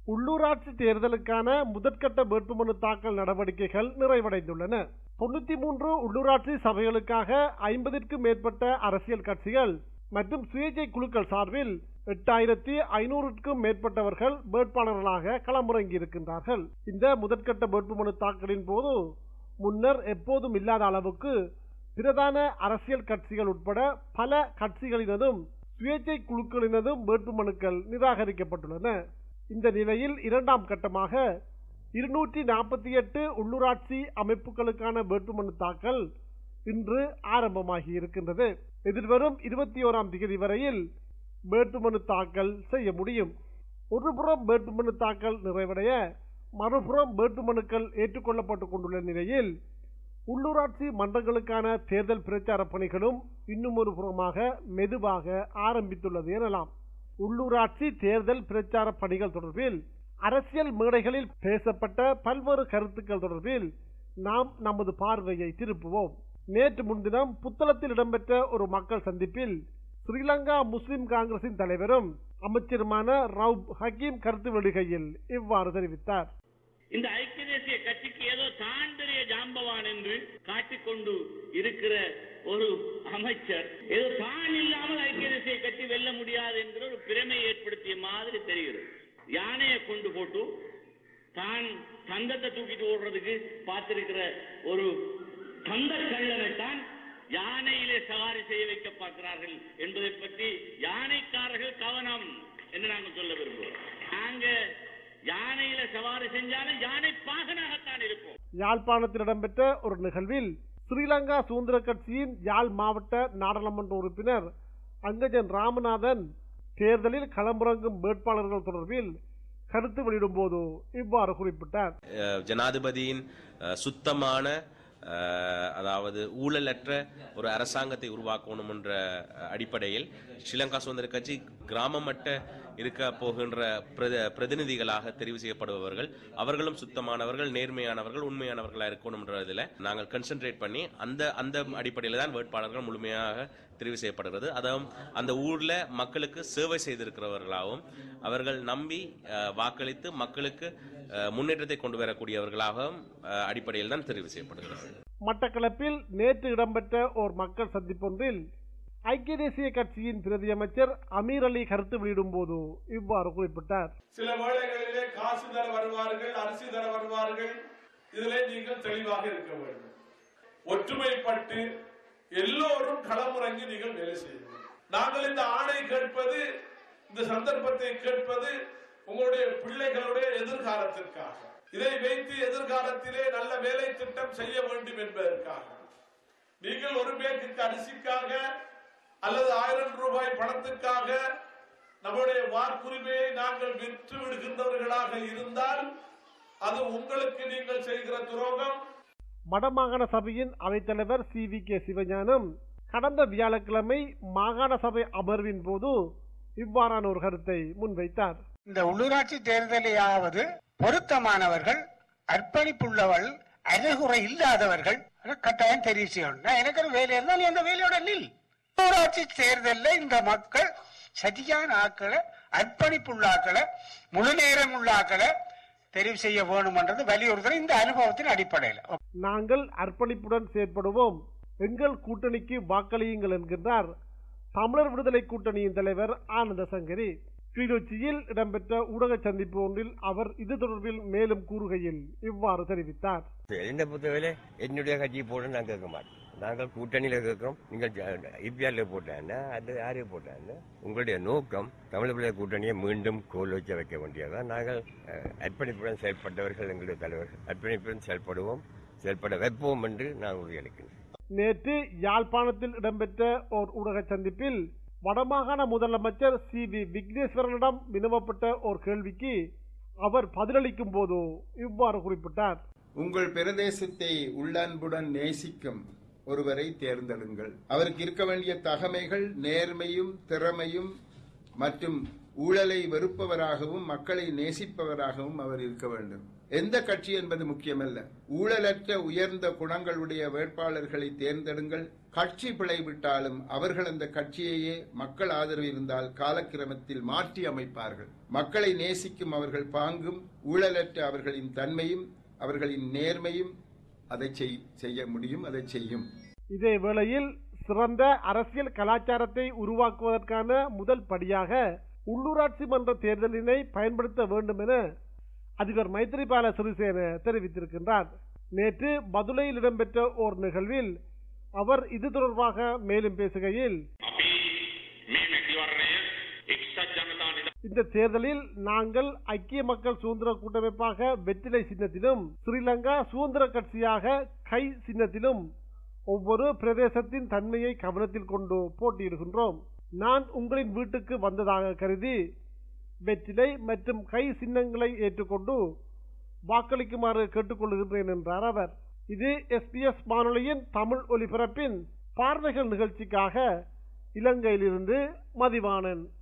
உள்ளூராட்சி தேர்தலுக்கான முதற்கட்ட வேட்புமனு தாக்கல் நடவடிக்கைகள் நிறைவடைந்துள்ளன தொண்ணூத்தி மூன்று உள்ளூராட்சி சபைகளுக்காக ஐம்பதிற்கும் மேற்பட்ட அரசியல் கட்சிகள் மற்றும் சுயேட்சை குழுக்கள் சார்பில் எட்டாயிரத்தி ஐநூறுக்கும் மேற்பட்டவர்கள் வேட்பாளர்களாக களமிறங்கியிருக்கின்றார்கள் இந்த முதற்கட்ட வேட்புமனு தாக்கலின் போது முன்னர் எப்போதும் இல்லாத அளவுக்கு பிரதான அரசியல் கட்சிகள் உட்பட பல கட்சிகளினதும் சுயேட்சை குழுக்களினதும் வேட்புமனுக்கள் நிராகரிக்கப்பட்டுள்ளன இந்த நிலையில் இரண்டாம் கட்டமாக இருநூற்றி நாற்பத்தி எட்டு உள்ளூராட்சி அமைப்புகளுக்கான வேட்புமனு தாக்கல் இன்று ஆரம்பமாகி இருக்கின்றது எதிர்வரும் இருபத்தி ஓராம் தேதி வரையில் வேட்புமனு தாக்கல் செய்ய முடியும் ஒருபுறம் வேட்புமனு தாக்கல் நிறைவடைய மறுபுறம் வேட்புமனுக்கள் ஏற்றுக்கொள்ளப்பட்டுக் கொண்டுள்ள நிலையில் உள்ளூராட்சி மன்றங்களுக்கான தேர்தல் பிரச்சார பணிகளும் இன்னும் ஒரு புறமாக மெதுவாக ஆரம்பித்துள்ளது எனலாம் உள்ளூராட்சி தேர்தல் பிரச்சார பணிகள் தொடர்பில் அரசியல் மேடைகளில் பேசப்பட்ட பல்வேறு கருத்துக்கள் தொடர்பில் நாம் நமது பார்வையை திருப்புவோம் நேற்று முன்தினம் புத்தளத்தில் இடம்பெற்ற ஒரு மக்கள் சந்திப்பில் ஸ்ரீலங்கா முஸ்லிம் காங்கிரசின் தலைவரும் அமைச்சருமான ரவுப் ஹக்கீம் கருத்து வெளிகையில் இவ்வாறு தெரிவித்தார் இந்த ஐக்கிய தேசிய கட்சிக்கு ஏதோ தான் பெரிய ஜாம்பவான் என்று காட்டிக்கொண்டு இருக்கிற ஒரு அமைச்சர் ஏதோ தான் இல்லாமல் ஐக்கிய தேசிய கட்சி வெல்ல முடியாது என்கிற ஒரு பிரமை ஏற்படுத்திய மாதிரி தெரிகிறது யானையை கொண்டு போட்டு தான் தந்தத்தை தூக்கிட்டு ஓடுறதுக்கு பார்த்திருக்கிற ஒரு தந்த கள்ளனைத்தான் யானையிலே சவாரி செய்ய வைக்க பார்க்கிறார்கள் என்பதை பற்றி யானைக்காரர்கள் கவனம் என்று நாங்கள் சொல்ல விரும்புகிறோம் நாங்க யானையில சவாரி செஞ்சாலும் யானை பாகனாகத்தான் இருப்போம் யாழ்ப்பாணத்தில் இடம்பெற்ற ஒரு நிகழ்வில் ஸ்ரீலங்கா சுதந்திர கட்சியின் யாழ் மாவட்ட நாடாளுமன்ற உறுப்பினர் அங்கஜன் ராமநாதன் தேர்தலில் களமிறங்கும் வேட்பாளர்கள் தொடர்பில் கருத்து வெளியிடும் போது இவ்வாறு குறிப்பிட்டார் அஹ் ஜனாதிபதியின் அஹ், சுத்தமான அஹ், அதாவது ஊழலற்ற ஒரு அரசாங்கத்தை உருவாக்கணும் என்ற அஹ், அடிப்படையில் ஸ்ரீலங்கா சுதந்திர கட்சி கிராம மட்ட இருக்க போகின்ற பிரத- பிரதிநிதிகளாக தெரிவு செய்யப்படுபவர்கள் அவர்களும் சுத்தமானவர்கள் நேர்மையானவர்கள் உண்மையானவர்களாக இருக்கணும்ன்றதுல நாங்கள் கன்சென்ட்ரேட் பண்ணி அந்த அந்த அடிப்படையில் தான் வேட்பாளர்கள் முழுமையாக தெரிவு செய்யப்படுகிறது அதுவும் அந்த ஊர்ல மக்களுக்கு சேவை செய்திருக்கிறவர்களாகவும் அவர்கள் நம்பி அஹ், வாக்களித்து மக்களுக்கு அஹ், முன்னேற்றத்தை கொண்டு வரக்கூடியவர்களாகவும் அஹ், அடிப்படையில் தான் தெரிவு செய்யப்படுகிறது மட்டக்களப்பில் நேற்று இடம்பெற்ற ஓர் மக்கள் சந்திப்பொன்றில் ஐக்கிய தேசிய கட்சியின் பிரதி அமைச்சர் அமீர் அலி கருத்து வெளியிடும் போது இவ்வாறு குறிப்பிட்டார் சில வேளைகளிலே காசு தர வருவார்கள் அரிசி தர வருவார்கள் இதிலே நீங்கள் தெளிவாக இருக்க வேண்டும் ஒற்றுமைப்பட்டு எல்லோரும் களமுறங்கி நீங்கள் வேலை செய்யுங்கள் நாங்கள் இந்த ஆணை கேட்பது இந்த சந்தர்ப்பத்தை கேட்பது உங்களுடைய பிள்ளைகளுடைய எதிர்காலத்திற்காக இதை வைத்து எதிர்காலத்திலே நல்ல வேலை திட்டம் செய்ய வேண்டும் என்பதற்காக நீங்கள் ஒரு பேக்குக்கு அரிசிக்காக அல்லது ஆயிரம் ரூபாய் பணத்துக்காக நம்முடைய வாக்குரிமையை நாங்கள் விற்று விடுகின்றவர்களாக இருந்தால் அது உங்களுக்கு நீங்கள் செய்கிற துரோகம் வடமாகாண சபையின் அவைத்தலைவர் சி வி கே சிவஞானம் கடந்த வியாழக்கிழமை மாகாண சபை அமர்வின் போது இவ்வாறான ஒரு கருத்தை முன்வைத்தார் இந்த உள்ளூராட்சி தேர்தலையாவது பொருத்தமானவர்கள் அர்ப்பணிப்புள்ளவள் அரைகுறை இல்லாதவர்கள் அதை கட்டாயம் தெரிவு செய்யணும் நான் எனக்கு ஒரு வேலை இருந்தா நீ அந்த வேலையோட நில் உள்ளூராட்சி தேர்தல்ல இந்த மக்கள் சரியான ஆக்களை அர்ப்பணிப்புள்ள ஆக்களை முழு நேரம் உள்ள ஆக்களை தெரிவு செய்ய வேணும்ன்றது வலியுறுத்தல் இந்த அனுபவத்தின் அடிப்படையில் நாங்கள் அர்ப்பணிப்புடன் செயற்படுவோம் எங்கள் கூட்டணிக்கு வாக்களியுங்கள் என்கின்றார் தமிழர் விடுதலை கூட்டணியின் தலைவர் ஆனந்த சங்கரி கிளிநொச்சியில் இடம்பெற்ற ஊடக சந்திப்பு ஒன்றில் அவர் இது தொடர்பில் மேலும் கூறுகையில் இவ்வாறு தெரிவித்தார் என்ன பொறுத்தவரை என்னுடைய கட்சி போட நான் கேட்க மாட்டோம் நாங்கள் கூட்டணியில கேட்கிறோம் நீங்கள் இபிஆர்ல போட்டாங்க அது யாரு போட்டாங்க உங்களுடைய நோக்கம் தமிழ் பிள்ளை கூட்டணியை மீண்டும் கோல் வச்ச வைக்க வேண்டியதான் நாங்கள் அஹ், அர்ப்பணிப்புடன் செயல்பட்டவர்கள் எங்களுடைய தலைவர்கள் அர்ப்பணிப்புடன் செயல்படுவோம் செயல்பட வைப்போம் என்று நான் உறுதியளிக்கிறேன் நேற்று யாழ்ப்பாணத்தில் இடம்பெற்ற ஓர் ஊடக சந்திப்பில் வடமாகாண முதலமைச்சர் சி வி விக்னேஸ்வரனிடம் வினவப்பட்ட ஓர் கேள்விக்கு அவர் பதிலளிக்கும் போது இவ்வாறு குறிப்பிட்டார் உங்கள் பிரதேசத்தை உள்ளன்புடன் நேசிக்கும் ஒருவரை தேர்ந்தெடுங்கள் அவருக்கு இருக்க வேண்டிய தகமைகள் நேர்மையும் திறமையும் மற்றும் ஊழலை வெறுப்பவராகவும் மக்களை நேசிப்பவராகவும் அவர் இருக்க வேண்டும் எந்த கட்சி என்பது முக்கியமல்ல ஊழலற்ற உயர்ந்த குணங்களுடைய வேட்பாளர்களை தேர்ந்தெடுங்கள் கட்சி பிழைவிட்டாலும் அவர்கள் அந்த கட்சியையே மக்கள் ஆதரவு இருந்தால் காலக்கிரமத்தில் மாற்றி அமைப்பார்கள் மக்களை நேசிக்கும் அவர்கள் பாங்கும் ஊழலற்ற அவர்களின் தன்மையும் அவர்களின் நேர்மையும் அதை செய்- செய்ய முடியும் அதை செய்யும் இதே வேளையில் சிறந்த அரசியல் கலாச்சாரத்தை உருவாக்குவதற்கான முதல் படியாக உள்ளூராட்சி மன்ற தேர்தலினை பயன்படுத்த வேண்டும் என அதிபர் மைத்ரிபால சிறிசேன தெரிவித்திருக்கின்றார் நேற்று மதுரையில் இடம்பெற்ற ஓர் நிகழ்வில் அவர் இது தொடர்பாக மேலும் பேசுகையில் මේ මැතිවරණය එක්සත් ජනතා නිද இந்த தேர்தலில் நாங்கள் ஐக்கிய மக்கள் சுதந்திர கூட்டமைப்பாக வெற்றிலை சின்னத்திலும் ஸ்ரீலங்கா சுதந்திர கட்சியாக கை சின்னத்திலும் ஒவ்வொரு பிரதேசத்தின் தன்மையை கவனத்தில் கொண்டு போட்டியிடுகின்றோம் நான் உங்களின் வீட்டுக்கு வந்ததாக கருதி வெற்றிலை மற்றும் கை சின்னங்களை ஏற்றுக்கொண்டு வாக்களிக்குமாறு கேட்டுக்கொள்கின்றேன் என்றார் அவர் இது எஸ்பிஎஸ் வானொலியின் தமிழ் ஒலிபரப்பின் பார்வைகள் நிகழ்ச்சிக்காக இலங்கையிலிருந்து மதிவாணன்